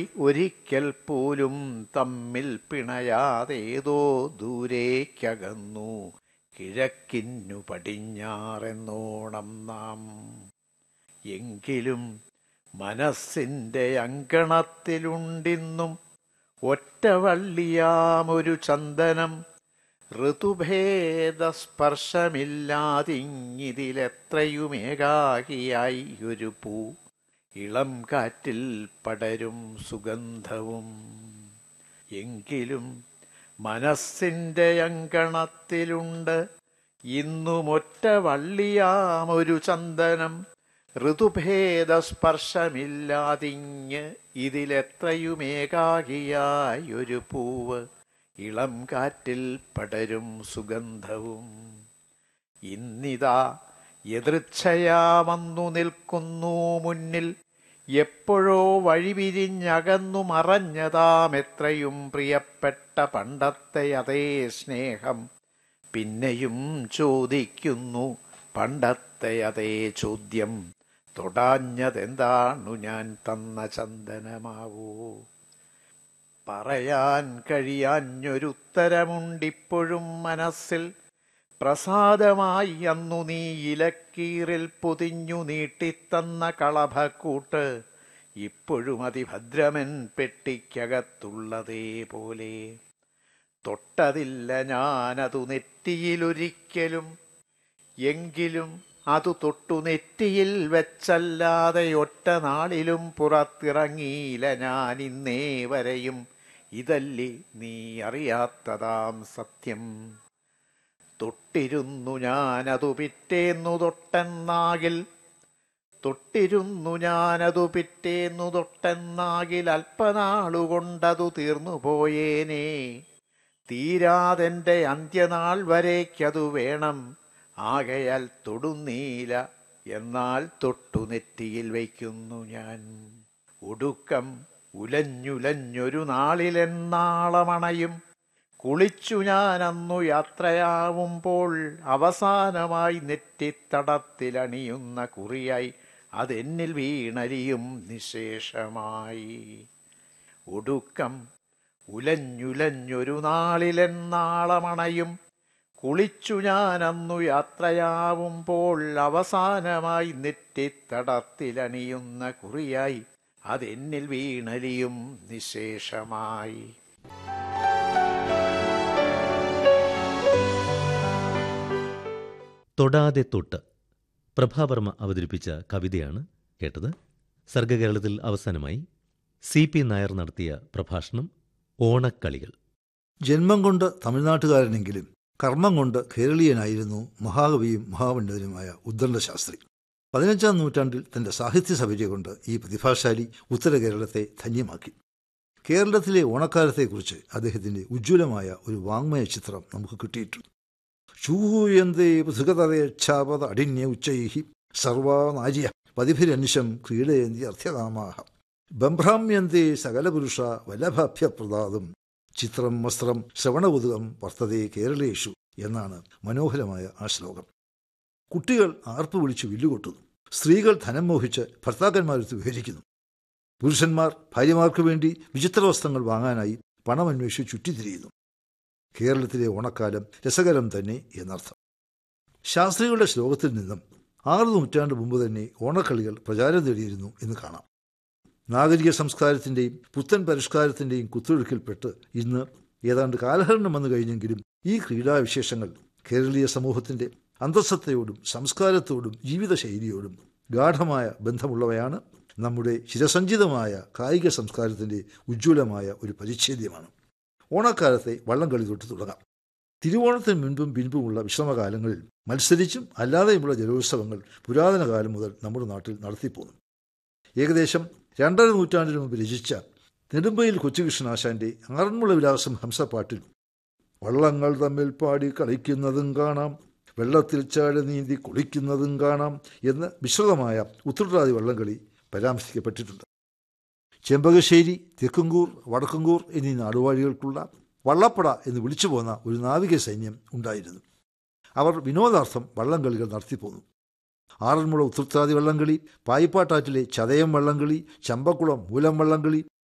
ഒരിക്കൽ പോലും തമ്മിൽ പിണയാതേതോ ദൂരേക്കകന്നു കിഴക്കിന്നു പടിഞ്ഞാറെന്നോണം നാം എങ്കിലും മനസ്സിന്റെ അങ്കണത്തിലുണ്ടിന്നും ഒറ്റവള്ളിയാമൊരു ചന്ദനം ഋതുഭേദസ്പർശമില്ലാതിങ്ങിതിലെത്രയുമേകാകിയായി ഒരു പൂ ഇളം കാറ്റിൽ പടരും സുഗന്ധവും എങ്കിലും മനസ്സിന്റെ അങ്കണത്തിലുണ്ട് ഇന്നുമൊറ്റ വള്ളിയാമൊരു ചന്ദനം ഋതുഭേദസ്പർശമില്ലാതിങ് ഇതിലെത്രയുമേകാകിയായി ഒരു പൂവ് ഇളം കാറ്റിൽ പടരും സുഗന്ധവും ഇന്നിതാ എതിർച്ഛയാമന്നു നിൽക്കുന്നു മുന്നിൽ എപ്പോഴോ വഴിപിരിഞ്ഞകന്നു മറഞ്ഞതാം എത്രയും പ്രിയപ്പെട്ട പണ്ടത്തെ അതേ സ്നേഹം പിന്നെയും ചോദിക്കുന്നു പണ്ടത്തെ അതേ ചോദ്യം തൊടാഞ്ഞതെന്താണു ഞാൻ തന്ന ചന്ദനമാവൂ പറയാൻ കഴിയാഞ്ഞൊരുത്തരമുണ്ടിപ്പോഴും മനസ്സിൽ പ്രസാദമായി അന്നു നീ ഇലക്കീറിൽ പൊതിഞ്ഞു നീട്ടിത്തന്ന കളഭക്കൂട്ട് ഇപ്പോഴും അതിഭദ്രമൻ പെട്ടിക്കകത്തുള്ളതേ പോലെ തൊട്ടതില്ല ഞാനതു നെറ്റിയിലൊരിക്കലും എങ്കിലും അതു തൊട്ടു നെറ്റിയിൽ വെച്ചല്ലാതെ ഒറ്റ നാളിലും പുറത്തിറങ്ങിയില്ല ഞാൻ ഇന്നേ വരെയും ഇതല്ലി നീ അറിയാത്തതാം സത്യം തൊട്ടിരുന്നു ഞാനതു പിറ്റേന്നു തൊട്ടെന്നാകിൽ തൊട്ടിരുന്നു ഞാനതു പിറ്റേന്നു തൊട്ടെന്നാകിൽ അല്പനാളുകൊണ്ടതു തീർന്നു പോയേനേ തീരാതെന്റെ അന്ത്യനാൾ വരേക്കതു വേണം ആകയാൽ തൊടുന്നീല എന്നാൽ തൊട്ടു നെറ്റിയിൽ വയ്ക്കുന്നു ഞാൻ ഒടുക്കം ഉലഞ്ഞുലഞ്ഞൊരു നാളിലെന്നാളമണയും കുളിച്ചു ഞാൻ അന്നു യാത്രയാവുമ്പോൾ അവസാനമായി നെറ്റിത്തടത്തിലണിയുന്ന കുറിയായി അതെന്നിൽ വീണരിയും നിശേഷമായി ഒടുക്കം ഉലഞ്ഞുലഞ്ഞൊരു നാളിലെന്നാളമണയും കുളിച്ചു ഞാൻ അന്നു യാത്രയാവുമ്പോൾ അവസാനമായി നെറ്റിത്തടത്തിലണിയുന്ന കുറിയായി അതെന്നിൽ വീണലിയും നിശേഷമായി തൊടാതെ തൊട്ട് പ്രഭാവർമ്മ അവതരിപ്പിച്ച കവിതയാണ് കേട്ടത് സർഗകേരളത്തിൽ അവസാനമായി സി പി നായർ നടത്തിയ പ്രഭാഷണം ഓണക്കളികൾ ജന്മം കൊണ്ട് തമിഴ്നാട്ടുകാരനെങ്കിലും കർമ്മം കൊണ്ട് കേരളീയനായിരുന്നു മഹാകവിയും മഹാപണ്ഡിതനുമായ ഉദ്ദണ്ഡ ശാസ്ത്രി പതിനഞ്ചാം നൂറ്റാണ്ടിൽ തന്റെ സാഹിത്യ സൗകര്യ കൊണ്ട് ഈ പ്രതിഭാശാലി ഉത്തര കേരളത്തെ ധന്യമാക്കി കേരളത്തിലെ ഓണക്കാലത്തെക്കുറിച്ച് അദ്ദേഹത്തിന്റെ ഉജ്ജ്വലമായ ഒരു വാങ്മയ ചിത്രം നമുക്ക് കിട്ടിയിട്ടുണ്ട് ചൂയന്തേ പൃഥുകതരേച്ഛാപത അടിന്യ ഉച്ചൈഹി സർവാനാര്യ പതിഭിരനിശം ക്രീഡയന്തി അർത്ഥകാമാഹ ബംഭ്രാമ്യന്തേ സകലപുരുഷ വല്ലഭാഭ്യപ്രദാതും ചിത്രം വസ്ത്രം ശ്രവണകുതുകം വർത്തതേ കേരളേഷു എന്നാണ് മനോഹരമായ ആ ശ്ലോകം കുട്ടികൾ ആർപ്പ് വിളിച്ച് വില്ലുകൊട്ടുന്നു സ്ത്രീകൾ ധനം മോഹിച്ച് ഭർത്താക്കന്മാരെടുത്ത് വിഹരിക്കുന്നു പുരുഷന്മാർ ഭാര്യമാർക്ക് വേണ്ടി വിചിത്ര വസ്ത്രങ്ങൾ വാങ്ങാനായി പണമന്വേഷിച്ച് ചുറ്റിത്തിരിയുന്നു കേരളത്തിലെ ഓണക്കാലം രസകരം തന്നെ എന്നർത്ഥം ശാസ്ത്രികളുടെ ശ്ലോകത്തിൽ നിന്നും ആറ് നൂറ്റാണ്ട് മുമ്പ് തന്നെ ഓണക്കളികൾ പ്രചാരം നേടിയിരുന്നു എന്ന് കാണാം നാഗരിക സംസ്കാരത്തിൻ്റെയും പുത്തൻ പരിഷ്കാരത്തിൻ്റെയും കുത്തൊഴുക്കിൽപ്പെട്ട് ഇന്ന് ഏതാണ്ട് കാലഹരണം വന്നു കഴിഞ്ഞെങ്കിലും ഈ ക്രീഡാവിശേഷങ്ങൾ കേരളീയ സമൂഹത്തിൻ്റെ അന്തസ്സത്തയോടും സംസ്കാരത്തോടും ജീവിതശൈലിയോടും ഗാഠമായ ബന്ധമുള്ളവയാണ് നമ്മുടെ ചിരസഞ്ചിതമായ കായിക സംസ്കാരത്തിൻ്റെ ഉജ്ജ്വലമായ ഒരു പരിച്ഛേദ്യമാണ് ഓണക്കാലത്തെ വള്ളംകളി തൊട്ട് തുടങ്ങാം തിരുവോണത്തിന് മുൻപും പിൻപുമുള്ള വിശ്രമകാലങ്ങളിൽ മത്സരിച്ചും അല്ലാതെയുമുള്ള ജലോത്സവങ്ങൾ പുരാതന കാലം മുതൽ നമ്മുടെ നാട്ടിൽ നടത്തിപ്പോന്നു ഏകദേശം രണ്ടര നൂറ്റാണ്ടിന് മുമ്പ് രചിച്ച നെടുമ്പയിൽ കൊച്ചുകൃഷ്ണനാശാന്റെ ആറന്മുള വിലാസം ഹംസപ്പാട്ടിൽ വള്ളങ്ങൾ തമ്മിൽ പാടി കളിക്കുന്നതും കാണാം വെള്ളത്തിൽ ചാടി നീന്തി കുളിക്കുന്നതും കാണാം എന്ന് വിശ്രുതമായ ഉത്രട്ടാതി വള്ളംകളി പരാമർശിക്കപ്പെട്ടിട്ടുണ്ട് ചെമ്പകശ്ശേരി തെക്കുംകൂർ വടക്കുംകൂർ എന്നീ നാടുവാഴികൾക്കുള്ള വള്ളപ്പട എന്ന് വിളിച്ചു പോന്ന ഒരു നാവിക സൈന്യം ഉണ്ടായിരുന്നു അവർ വിനോദാർത്ഥം വള്ളംകളികൾ നടത്തിപ്പോന്നു ആറന്മുള ഉത്രത്താതി വള്ളംകളി പായിപ്പാട്ടാറ്റിലെ ചതയം വള്ളംകളി ചമ്പക്കുളം മൂലം വള്ളംകളി